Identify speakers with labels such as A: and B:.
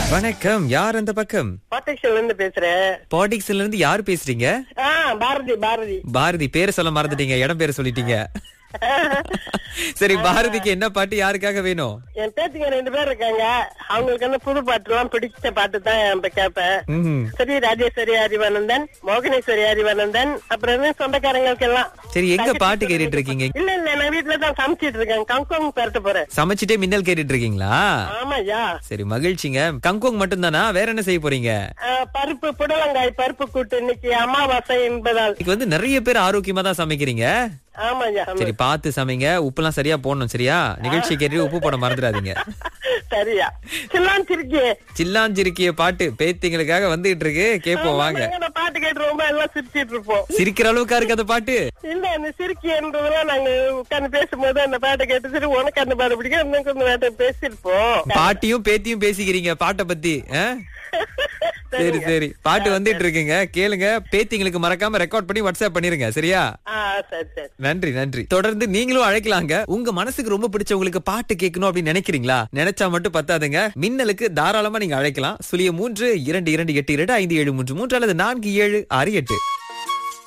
A: வணக்கம் யார் அந்த பக்கம்
B: கோட்டேஸ்வரில இருந்து பேசுறேன்
A: பாடிக்ஸ்ல இருந்து யார் பேசுறீங்க
B: ஆ பாரதி பாரதி
A: பாரதி பேரை சொல்ல மறந்துட்டீங்க இடம் பேரை சொல்லிட்டீங்க சரி பாரதிக்கு என்ன பாட்டு யாருக்காக வேணும்
B: என் பேத்திங்க ரெண்டு பேர் இருக்காங்க அவங்களுக்கு வந்து புது பாட்டு எல்லாம் பிடிச்ச பாட்டு தான் இப்ப கேட்பேன்
A: ம்ஹும்.
B: சரி ராஜேஸ்வரி அறிவானந்தன் மோகனேஸ்வரி அறிவானந்தன் அப்புறம் வந்து சொந்தக்காரங்களுக்கு எல்லாம்
A: சரி எங்க பாட்டு கேட்டுட்டு இருக்கீங்க
B: இல்ல இல்ல நான் வீட்டுல தான் சமைச்சிட்டு இருக்கேன் கங்கோங் பரட்ட போறேன்
A: சமைச்சிட்டே மின்னல் கேட்டுட்டு இருக்கீங்களா
B: ஆமாய்யா
A: சரி மகிழ்ச்சிங்க கங்கோங் மட்டும் தானா வேற என்ன செய்ய போறீங்க
B: ஆ, பருப்பு புடலங்காய் பருப்பு கூட்டு இன்னைக்கு அமாவாசை என்பதால்
A: இன்னைக்கு வந்து நிறைய பேர் ஆரோக்கியமா தான் சமைக்கிறீங்க
B: ஆமாய்யா ஆமா.
A: சரி பார்த்து சமைங்க உப்புலாம் சரியா போடணும் சரியா நிகழ்ச்சி கேட்டு உப்பு போட மறந்துடாதீங்க
B: சரியா சில்லான் திருக்கி
A: சில்லாஞ்சிருக்கிய பாட்டு பேத்திங்களுக்காக வந்துகிட்டு இருக்கு கேப்போம் வாங்க
B: நாங்க பாட்டு கேட்டு ரொம்ப எல்லாம் சிரிச்சிட்டு இருப்போம்
A: சிரிக்கிற அளவுக்கா இருக்கு அந்த பாட்டு
B: இல்ல அந்த சிரிக்கின்றதெல்லாம் நாங்க உட்கார்ந்து பேசும்போது அந்த பாட்டை கேட்டு சரி உனக்கு அந்த பாட்டு பிடிக்கும் எனக்கு அந்த பாட்டை பேசியிருப்போம்
A: பாட்டியும் பேத்தியும் பேசிக்கிறீங்க பாட்டை பத்தி ஆ? சரி சரி பாட்டு வந்துட்டு இருக்குங்க கேளுங்க பேத்திங்களுக்கு மறக்காம ரெக்கார்ட் பண்ணி வாட்ஸ்அப் பண்ணிருங்க சரியா
B: ஆ சரி சரி
A: நன்றி நன்றி தொடர்ந்து நீங்களும் அழைக்கலாங்க உங்க மனசுக்கு ரொம்ப பிடிச்சவங்களுக்கு பாட்டு கேட்கணும் அப்படின்னு நினைக்கிறீங்களா நினைச்சா மட்டும் பத்தாதுங்க மின்னலுக்கு தாராளமா நீங்க அழைக்கலாம் சுழிய மூன்று இரண்டு இரண்டு எட்டு இரண்டு ஐந்து ஏழு மூன்று மூன்று அல்லது நான்கு ஏழு ஆறு எட்டு